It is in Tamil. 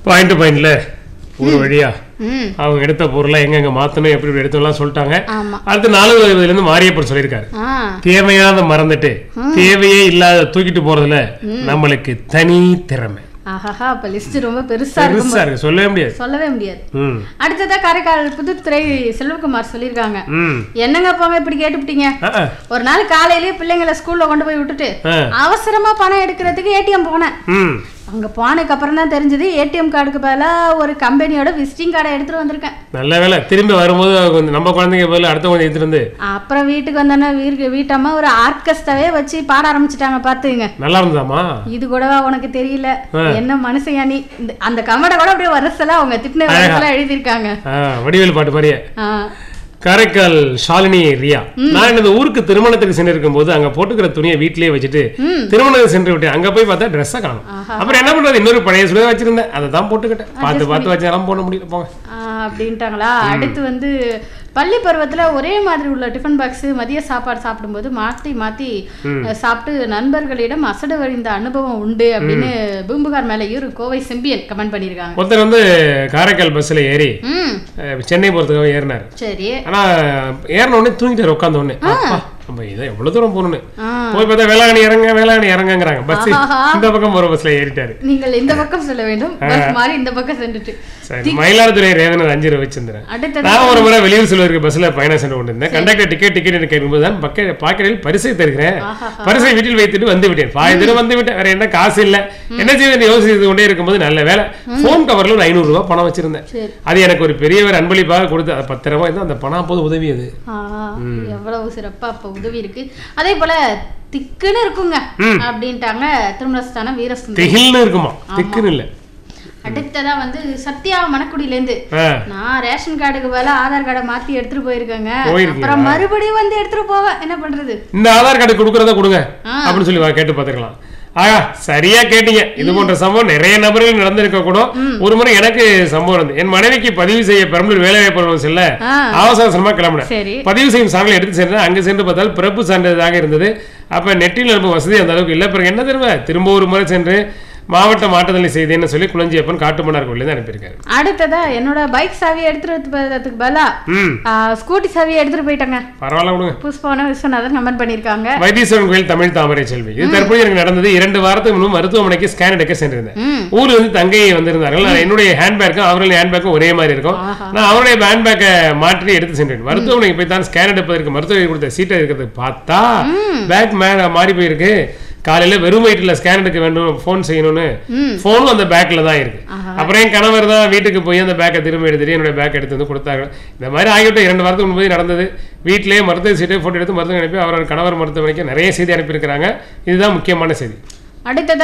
பாயிண்ட் பாயிண்ட்ல ஒரு வழியா ம் அவங்க எடுத்த பொருளை எங்கெங்க மாத்தணும் எப்படி எப்படி எடுத்துலாம் சொல்லிட்டாங்க ஆமா அடுத்து நாலு இருந்து மாரியப்பர் சொல்லியிருக்காரு ஆ தேவையானதை மறந்துட்டு தேவையே இல்லாத தூக்கிட்டு போறதுல நம்மளுக்கு தனி திறமை ஆஹாஹா அப்ப லிஸ்ட் ரொம்ப பெருசா இருக்கும் பெருசா இருக்கு சொல்லவே முடியாது சொல்லவே முடியாது ம் அடுத்ததா காரைக்கால் புதுத்துறை செல்வகுமார் சொல்லியிருக்காங்க ம் என்னங்க போங்க இப்படி கேட்டுப்பிட்டீங்க ஆ, ஆ, ஒரு நாள் காலையிலேயே பிள்ளைங்களை ஸ்கூல்ல கொண்டு போய் விட்டுட்டு ஆ. அவசரமா பணம் எடுக்கிறதுக்கு ஏடிஎம் போனேன் ம் அங்க போனதுக்கு அப்புறம் தான் தெரிஞ்சது ஏடிஎம் கார்டுக்கு பதிலா ஒரு கம்பெனியோட விசிட்டிங் கார்டை எடுத்துட்டு வந்திருக்கேன் நல்ல வேலை திரும்பி வரும்போது கொஞ்சம் நம்ம குழந்தைங்க பதில் அடுத்த குழந்தை எடுத்துட்டு வந்து அப்புறம் வீட்டுக்கு வந்தோன்னே வீட்டுக்கு வீட்டம்மா ஒரு ஆர்கெஸ்ட்ராவே வச்சு பாட ஆரம்பிச்சிட்டாங்க பாத்துங்க நல்லா இருந்ததாமா இது கூடவா உனக்கு தெரியல என்ன மனுஷயா நீ இந்த- அந்த கமெண்ட கூட அப்படியே வரசலா அவங்க திட்டின வரசலா எழுதியிருக்காங்க ஆ, வடிவேலு பாட்டு மாதிரியே ஆ. காரைக்கால் ஷாலினி ரியா நான் இந்த ஊருக்கு திருமணத்துக்கு சென்று இருக்கும்போது அங்க போட்டுக்கிற துணியை வீட்டிலேயே வச்சுட்டு திருமணத்துக்கு சென்று விட்டேன் அங்க போய் பார்த்தா ட்ரெஸ்ஸை காணும் அப்புறம் என்ன பண்றது இன்னொரு பழைய சுடிதார் வச்சிருந்தேன் அதை தான் போட்டுக்கிட்டேன் பார்த்து பார்த்து வச்சாலும் போட முடியல போங்க ஆ, அப்படின்ட்டாங்களா அடுத்து வந்து பள்ளி பருவத்துல ஒரே மாதிரி உள்ள டிஃபன் பாக்ஸ் மதிய சாப்பாடு சாப்பிடும்போது மாத்தி மாத்தி அஹ், சாப்பிட்டு நண்பர்களிடம் அசடு வழிந்த அனுபவம் உண்டு அப்படின்னு பூம்புகார் மேல இரு கோவை செம்பியன் கமெண்ட் பண்ணியிருக்காங்க ஒருத்தர் வந்து காரைக்கால் பஸ்ல ஏறி ம் அஹ், சென்னை போறதுக்காக ஏறினார் சரி ஆனா ஏறின உடனே தூங்கிட்டாரு உட்காந்த உடனே அப்பா, நம்ம இதை எவ்வளவு தூரம் போகணும்னு ஆ. போய் பார்த்தா வேளாங்கண்ணி இறங்க வேளாங்கண்ணி இறங்கங்கிறாங்க பஸ் இந்த பக்கம் போற பஸ்ல ஏறிட்டாரு நீங்கள் இந்த பக்கம் சொல்ல வேண்டும் பஸ் மாதிரி இந்த பக்கம் சென்றுட்டு சரி மயிலாடுதுறை ரேவனர் அஞ்சு ரூபா வச்சிருந்தேன் அடுத்தது நான் ஒரு முறை வெளியூர் செல்வதற்கு பஸ்ல பயணம் சென்று கொண்டிருந்தேன் கண்டக்டர் டிக்கெட் டிக்கெட் என்று கேட்கும்போது தான் பக்க பாக்கெட்டில் பரிசை தருகிறேன் பரிசை வீட்டில் வைத்துட்டு வந்து விட்டேன் பாய் தடவை வந்து விட்டேன் வேற என்ன காசு இல்ல என்ன செய்வது யோசித்து கொண்டே இருக்கும்போது நல்ல வேலை போன் கவர்ல ஒரு ஐநூறு ரூபாய் பணம் வச்சிருந்தேன் சரி அது எனக்கு ஒரு பெரிய ஒரு அன்பளிப்பாக கொடுத்து அது பத்து ரூபாய் தான் அந்த பணம் போது உதவியது ஆ, எவ்வளவு சிறப்பா அப்ப உதவி இருக்கு அதே போல திக்குன்னு இருக்குங்க அப்படின்ட்டாங்க திருமணஸ்தான வீரசுந்தர் திகில்னு இருக்குமா திக்குன்னு இல்ல அடுத்ததா வந்து சத்யா மணக்குடியில இருந்து ஆ, நான் ரேஷன் கார்டுக்கு பதிலா ஆதார் கார்டை மாத்தி எடுத்துட்டு போயிருக்கேங்க போயிருக்கீங்களா? அப்புறம் மறுபடியும் வந்து எடுத்துட்டு போவேன் என்ன பண்றது இந்த ஆதார் கார்டு கொடுக்கறத கொடுங்க அப்படின்னு சொல்லி வா- கேட்டு பார்த்துக்கலாம் ஆகா சரியா கேட்டீங்க இது போன்ற சம்பவம் நிறைய நபர்கள் நடந்திருக்க கூட ஒரு முறை எனக்கு சம்பவம் இருந்து என் மனைவிக்கு பதிவு செய்ய பெரம்பலூர் வேலை வாய்ப்பு செல்ல ஆ. அவசர அவசரமா கிளம்பினேன் சரி பதிவு செய்யும் சான்றிதழ் எடுத்து சென்றேன் அங்க சென்று பார்த்தால் பிறப்பு சான்றிதழாக இருந்தது அப்ப நெட்டில் அனுப்பும் வசதி அந்த அளவுக்கு இல்லை பிறகு என்ன திரும்ப திரும்ப ஒரு முறை சென்று மாவட்ட மாற்றுதலை செய்தேன்னு சொல்லி குளஞ்சியப்பன் காட்டுமன்னார் கோயிலேருந்து அனுப்பியிருக்காரு அடுத்ததா என்னோட பைக் சாவியை எடுத்துட்டு போறதுக்கு பதிலா ம் ஆ, ஸ்கூட்டி சாவியை எடுத்துட்டு போயிட்டாங்க பரவாயில்ல விடுங்க புஷ்பவன விஸ்வநாதன் கமெண்ட் பண்ணிருக்காங்க வைத்தீஸ்வரன் கோயில் தமிழ் தாமரை செல்வி இது தற்போது எனக்கு நடந்தது இரண்டு வாரத்துக்கு முன்பு மருத்துவமனைக்கு ஸ்கேன் எடுக்க சென்றிருந்தேன் ம் ஊர்ல இருந்து தங்கை வந்திருந்தார்கள் நான் என்னுடைய ஹேண்ட்பேக்கும் அவர்களுடைய ஹேண்ட்பேக்கும் ஒரே மாதிரி இருக்கும் ஆஹா. நான் அவருடைய ஹேண்ட்பேக்கை மாற்றி எடுத்து சென்றேன் மருத்துவமனைக்கு போய் தான் ஸ்கேன் எடுப்பதற்கு மருத்துவர் கொடுத்த சீட்டை இருக்கிறது பார்த்தா பேக் மேல மாறி போயிருக்கு காலையில வெறும் வயிற்றுல ஸ்கேன் எடுக்க வேண்டும் ஃபோன் செய்யணும்னு ம் ஃபோனும் அந்த பேக்ல தான் இருக்கு அப்புறம் என் கணவர் தான் வீட்டுக்கு போய் அந்த பேக்கை திரும்ப எடுத்துட்டு என்னுடைய பேக் எடுத்து வந்து கொடுத்தாங்க இந்த மாதிரி ஆகிவிட்டு இரண்டு வாரத்துக்கு முன்பு நடந்தது வீட்டிலேயே மருத்துவ சீட்டை போட்டோ எடுத்து மருத்துவம் அனுப்பி அவரோட கணவர் மருத்துவமனைக்கு நிறைய செய்தி அனுப்பியிருக்கிறாங்க இதுதான் முக்கியமான செய்தி அடுத்ததா